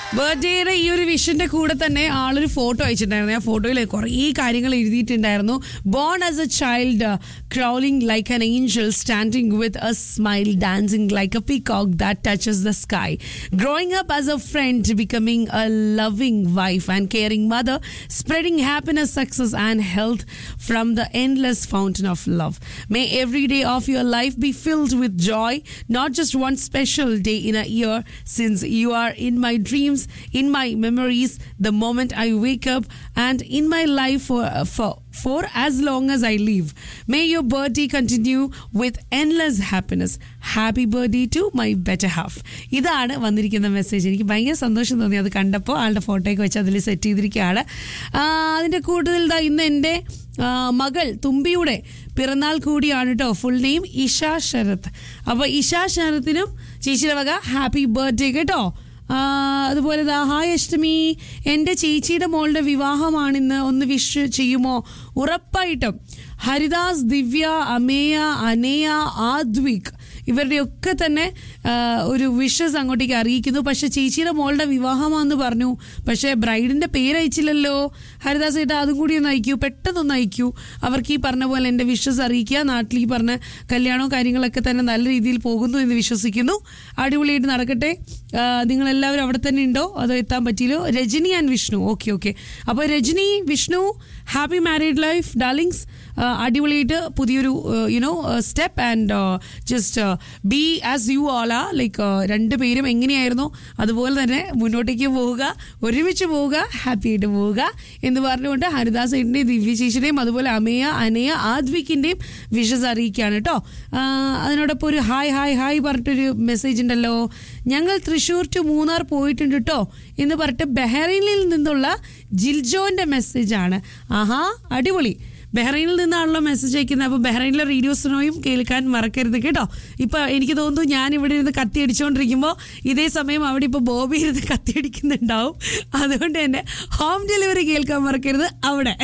ബർത്ത്ഡേയുടെ ഈ ഒരു വിഷന്റെ കൂടെ തന്നെ ആളൊരു ഫോട്ടോ അയച്ചിട്ടുണ്ടായിരുന്നു ആ ഫോട്ടോയിൽ കുറേ കാര്യങ്ങൾ എഴുതിയിട്ടുണ്ടായിരുന്നു born as a child crawling like an angel standing with a smile dancing like a peacock that touches the sky growing up as a friend becoming a loving wife and caring mother spreading happiness success and health from the endless fountain of love may every day of your life be filled with joy not just one special day in a year since you are in my dreams in my memories the moment i wake up and in my life for for for as long as I live. May your birthday continue with endless happiness. Happy birthday to my better half. ഇതാണ് വന്നിരിക്കുന്ന message എനിക്ക് ഭയങ്കര സന്തോഷം തോന്നി അത് കണ്ടപ്പോൾ ആളുടെ ഫോട്ടോയൊക്കെ വെച്ച് അതിൽ സെറ്റ് ചെയ്തിരിക്കുകയാണ് ആ, അതിൻ്റെ കൂടുതൽ ദാ ഇന്ന് എൻ്റെ ആ, മകൾ തുമ്പിയുടെ പിറന്നാൾ കൂടിയാണ് കേട്ടോ ഫുൾ നെയിം ഇഷ ശരത് അപ്പോൾ ഇഷ ശരത്തിനും ചേച്ചിയുടെ വക ഹാപ്പി ബർത്ത്ഡേ കേട്ടോ ആ, അതുപോലെ ദാ ഹായ് അഷ്ടമി എൻ്റെ ചേച്ചിയുടെ മോളുടെ വിവാഹമാണിന്ന് ഒന്ന് വിഷ് ചെയ്യുമോ ഉറപ്പായിട്ടും ഹരിദാസ് ദിവ്യ അമേയ അനേയ ആദ്വിക് ഇവരുടെയൊക്കെ തന്നെ ആ, ഒരു വിഷസ് അങ്ങോട്ടേക്ക് അറിയിക്കുന്നു പക്ഷെ ചേച്ചിയുടെ മോളുടെ വിവാഹമാണെന്ന് പറഞ്ഞു പക്ഷേ ബ്രൈഡിന്റെ പേര് അയച്ചില്ലല്ലോ ഹരിദാസ് ഏട്ടാ അതും കൂടി ഒന്ന് അയക്കൂ പെട്ടെന്നൊന്ന് അയക്കൂ അവർക്ക് ഈ പറഞ്ഞ പോലെ എൻ്റെ വിഷസ് അറിയിക്കുക നാട്ടിൽ ഈ പറഞ്ഞ കല്യാണവും കാര്യങ്ങളൊക്കെ തന്നെ നല്ല രീതിയിൽ പോകുന്നു എന്ന് വിശ്വസിക്കുന്നു അടിപൊളിയായിട്ട് നടക്കട്ടെ ആ, നിങ്ങളെല്ലാവരും അവിടെ തന്നെ ഉണ്ടോ അതോ എത്താൻ പറ്റിയില്ലോ Rajani and Vishnu okay okay അപ്പോൾ Rajani Vishnu happy married life darlings അടിപൊളിയായിട്ട് പുതിയൊരു you know step and just be as you all ah like രണ്ടുപേരും എങ്ങനെയായിരുന്നോ അതുപോലെ തന്നെ മുന്നോട്ടേക്ക് പോവുക ഒരുമിച്ച് പോവുക ഹാപ്പി ആയിട്ട് പോവുക എന്ന് പറഞ്ഞുകൊണ്ട് ഹരിദാസ് ഏട്ടൻ്റെയും ദിവ്യ ചേച്ചിയുടെയും അതുപോലെ അമയ അനയ ആദ്വിക്കിൻ്റെയും വിഷസ് അറിയിക്കുകയാണ് കേട്ടോ ആ, അതിനോടൊപ്പം ഒരു ഹായ് ഹായ് ഹായ് പറഞ്ഞിട്ടൊരു മെസ്സേജ് ഉണ്ടല്ലോ ഞങ്ങൾ തൃശ്ശൂർ ടു മൂന്നാർ പോയിട്ടുണ്ട് കേട്ടോ എന്ന് പറഞ്ഞിട്ട് ബഹ്റൈനിൽ നിന്നുള്ള ജിൽജോന്റെ മെസ്സേജാണ് ആഹാ അടിപൊളി ബഹ്റൈനിൽ നിന്നാണല്ലോ മെസ്സേജ് അയക്കുന്നത് അപ്പോൾ ബഹ്റൈനിലെ റേഡിയോ സ്നോയും കേൾക്കാൻ മറക്കരുത് കേട്ടോ ഇപ്പൊ എനിക്ക് തോന്നുന്നു ഞാൻ ഇവിടെ ഇരുന്ന് കത്തി അടിച്ചുകൊണ്ടിരിക്കുമ്പോൾ ഇതേ സമയം അവിടെ ഇപ്പോൾ ബോബി ഇരുന്ന് കത്തി അടിക്കുന്നുണ്ടാവും അതുകൊണ്ട് തന്നെ ഹോം ഡെലിവറി കേൾക്കാൻ മറക്കരുത് അവിടെ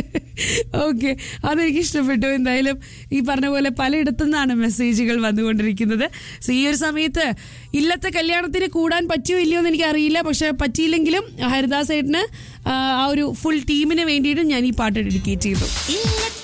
ഓക്കെ അതെനിക്ക് ഇഷ്ടപ്പെട്ടു എന്തായാലും ഈ പറഞ്ഞ പോലെ പലയിടത്തു നിന്നാണ് മെസ്സേജുകൾ വന്നുകൊണ്ടിരിക്കുന്നത് സോ ഈ ഒരു സമയത്ത് ഇല്ലത്തെ കല്യാണത്തിന് കൂടാൻ പറ്റുമോ ഇല്ലയോ എന്ന് എനിക്ക് അറിയില്ല പക്ഷെ പറ്റിയില്ലെങ്കിലും ഹരിദാസ് ഏട്ടന് ആ ഒരു ഫുൾ ടീമിന് വേണ്ടിയിട്ട് ഞാൻ ഈ പാട്ട് ഡെഡിക്കേറ്റ് ചെയ്തു ഇല്ലത്തെ